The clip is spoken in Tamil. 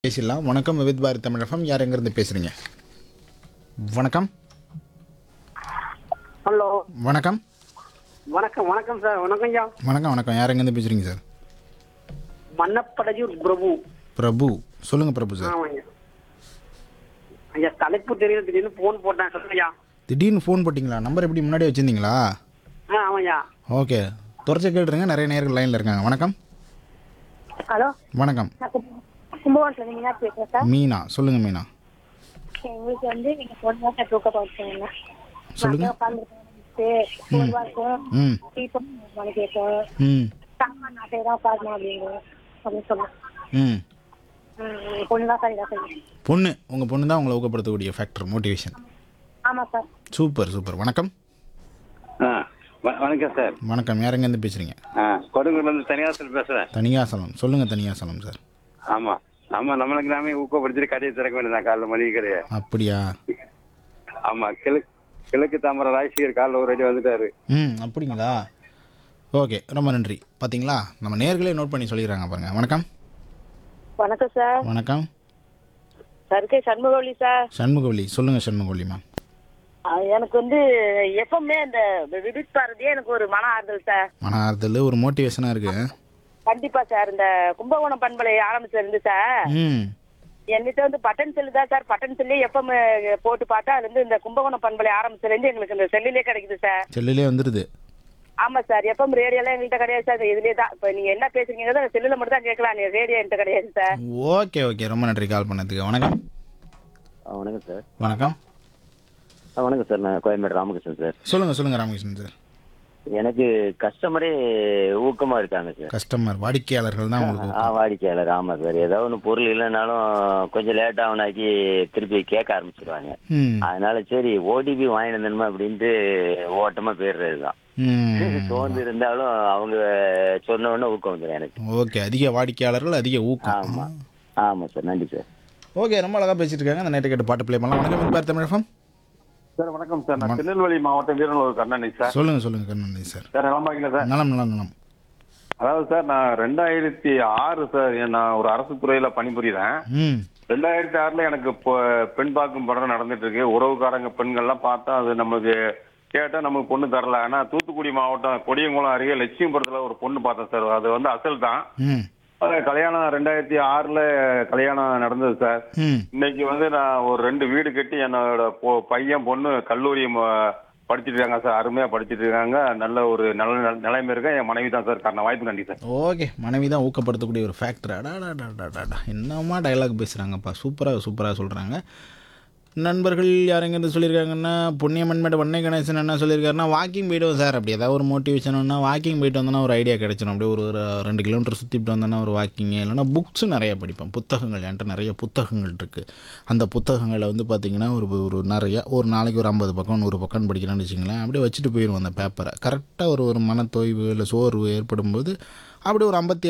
பேசிடலாம் வணக்கம் விவித் பாரத் தமிழகம் யார் எங்கேருந்து பேசுகிறீங்க வணக்கம் ஹலோ வணக்கம் வணக்கம் வணக்கம் சார் வணக்கம் ஐயா வணக்கம் வணக்கம் யார் எங்கேருந்து பேசுகிறீங்க சார் மன்னப்படையூர் பிரபு பிரபு சொல்லுங்கள் பிரபு சார் ஆமாங்க ஐயா தலைப்பு தெரியல திடீர்னு போன் போட்டேன் சொல்லுங்க ஐயா திடீர்னு ஃபோன் போட்டிங்களா நம்பர் எப்படி முன்னாடி வச்சுருந்தீங்களா ஆ ஆமாய்யா ஓகே துறைச்ச கேட்டுருங்க நிறைய நேர்கள் லைனில் இருக்காங்க வணக்கம் ஹலோ வணக்கம் நான் கும்- கும்பகோணத்துல இருந்து மீனா பேசுறேன் சார் மீனா சொல்லுங்கள் மீனா எங்களுக்கு வந்து நீங்க பொண்ணு தான் சார் தூக்க போச்சுங்க சொல்லுங்க. உட்காந்துருக்கேன் பொதுவா இருக்கும் ம் டீப்பம் மணி கேட்கும் ம் சாமான் நாட்டை தான் உட்காரணும் அப்படின்னு அப்படின்னு சொல்லுவேன் ம் ம் பொண்ணு தான் சார் இதாக சொல்லுவேன் பொண்ணு உங்கள் பொண்ணு தான் உங்களை ஊக்கப்படுத்தக்கூடிய ஃபேக்டர் மோட்டிவேஷன் ஆமா சார் சூப்பர் சூப்பர் வணக்கம் ஆ வ- வணக்கம் சார் வணக்கம் யார் எங்கேருந்து பேசுகிறீங்க ஆ கொடுங்கூர்லேருந்து தனியாசல் பேசுகிறேன் தனியாசலம் சொல்லுங்கள் தனியாசலம் சார் ஆமாம் ஆமாம் நம்மளுக்கு நாமே ஊக்கப்படுத்திட்டு கடையை திறக்க வேண்டியதான் காலைல மளிகை கடையை அப்படியா ஆமாம் கிழக்கு கிழக்கு தாமரை ராஜசேகர் காலைல ஒரு அடி வந்துட்டாரு ம் அப்படிங்களா ஓகே ரொம்ப நன்றி பார்த்தீங்களா நம்ம நேர்களே நோட் பண்ணி சொல்லிடுறாங்க பாருங்க வணக்கம் வணக்கம் சார் வணக்கம் சருக்கை சண்முகவழி சார் சண்முகவல்லி சொல்லுங்கள் சண்முகவல்லிமா எனக்கு வந்து எப்பவுமே இந்த விபித் பாரதியே எனக்கு ஒரு மன ஆறுதல் சார் மன ஆறுதல் ஒரு மோட்டிவேஷனாக இருக்கு கண்டிப்பா சார் இந்த கும்பகோணம் பண்பலை ஆரம்பிச்சிருந்து சார் ம் என்கிட்ட வந்து பட்டன் செல்லு தான் சார் பட்டன் செல்லே எப்ப போட்டு பார்த்தா அது வந்து இந்த கும்பகோணம் பண்பலை ஆரம்பிச்சதுல இருந்து எங்களுக்கு இந்த செல்லுலயே கிடைக்குது சார் செல்லுலே வந்துடுது ஆமா சார் எப்பம் ரேடியோலாம் எங்கள்கிட்ட கிடையாது சார் இதுலயே தான் இப்ப நீங்க என்ன பேசுறீங்க செல்லுல மட்டும் தான் கேட்கலாம் நீ ரேடியோ என்கிட்ட கிடையாது சார் ஓகே ஓகே ரொம்ப நன்றி கால் பண்ணதுக்கு வணக்கம் ஆ, வணக்கம் சார் வணக்கம் ஆ வணக்கம் சார் நான் கோயம்பேடு ராமகிருஷ்ணன் சார் சொல்லுங்கள் சொல்லுங்கள் ராமகிருஷ்ணன் சார் எனக்கு கஸ்டமரே ஊக்கமா இருக்காங்க சார் கஸ்டமர் வாடிக்கையாளர்கள் தான் ஆ உங்களுக்கு வாடிக்கையாளர் ஆமா சார் ஏதாவது ஒன்று பொருள் இல்லைனாலும் கொஞ்சம் லேட் ஆகுனாக்கி திருப்பி கேட்க ஆரம்பிச்சிருவாங்க ம் அதனால சரி ஓடிபி வாங்கிட்டு வந்தோமா அப்படின்ட்டு ஓட்டமா போயிடுறது தான் ம் சோர்ந்து இருந்தாலும் அவங்க சொன்ன உடனே ஊக்கம் வந்துடும் எனக்கு ஓகே அதிக வாடிக்கையாளர்கள் அதிக ஊக்கம் ஆமா ஆமா சார் நன்றி சார் ஓகே ரொம்ப அழகாக பேசிட்டு இருக்காங்க அந்த நேற்று கேட்டு பாட்டு ப்ளே பண்ணலாம் வணக்கம் வித் பாரத் தமிழகம் சார் வணக்கம் சார் நான் திருநெல்வேலி மாவட்டம் வீரனூர் கண்ணனி சார் சொல்லுங்கள் சொல்லுங்கள் கண்ணன் சார் சார் நல்லா பாக்கீங்களா சார் நலம் நலம் நலம் அதாவது சார் நான் ரெண்டாயிரத்தி ஆறு சார் நான் ஒரு அரசு துறையில பணிபுரியுறேன் ம் ரெண்டாயிரத்தி ஆறுல எனக்கு இப்போ பெண் பார்க்கும் படம் நடந்துட்டு இருக்கு உறவுக்காரங்க பெண்கள்லாம் பார்த்தா அது நமக்கு கேட்டா நமக்கு பொண்ணு தரல ஆனா தூத்துக்குடி மாவட்டம் கொடியங்குளம் அருகே லட்சுமிபுரத்துல ஒரு பொண்ணு பார்த்தேன் சார் அது வந்து அசல் தான் ம் அது கல்யாணம் ரெண்டாயிரத்தி ஆறுல கல்யாணம் நடந்தது சார் ம் இன்னைக்கு வந்து நான் ஒரு ரெண்டு வீடு கட்டி என்னோட பொ- பையன் பொண்ணு கல்லூரி ம- படிச்சிட்டு இருக்காங்க சார் அருமையா படிச்சிட்டு இருக்காங்க நல்ல ஒரு நல்ல நில- நிலைமை இருக்கு என் மனைவி தான் சார் காரணம் வாய்ப்பு நன்றி சார் ஓகே மனைவி தான் ஊக்கப்படுத்தக்கூடிய ஒரு ஃபேக்டர் அடாடாடாடாடா என்னமா டயலாக் பேசுகிறாங்கப்பா சூப்பராக சூப்பராக சொல்கிறாங்க நண்பர்கள் யாருங்க இருந்து சொல்லியிருக்காங்கன்னா புண்ணியமன்மேடு வண்ணை கணேசன் என்ன சொல்லியிருக்காருன்னா வாக்கிங் போயிடுவோம் சார் அப்படி ஏதாவது ஒரு மோட்டிவேஷன்னா வாக்கிங் போயிட்டு வந்தோன்னா ஒரு ஐடியா கிடைச்சிடும் அப்படியே ஒரு ஒரு ரெண்டு கிலோமீட்டர் சுற்றிட்டு வந்தோன்னா ஒரு வாக்கிங் இல்லைன்னா புக்ஸும் நிறைய படிப்பேன் புத்தகங்கள் என்கிட்ட நிறைய புத்தகங்கள் இருக்குது அந்த புத்தகங்களை வந்து பார்த்திங்கன்னா ஒரு ஒரு நிறைய ஒரு நாளைக்கு ஒரு ஐம்பது பக்கம் நூறு பக்கம் படிக்கிறேன்னு வச்சுங்களேன் அப்படியே வச்சுட்டு போயிடுவோம் அந்த பேப்பரை கரெக்டாக ஒரு ஒரு மனத்தோய்வு இல்லை சோர்வு ஏற்படும் போது அப்படி ஒரு ஐம்பத்தி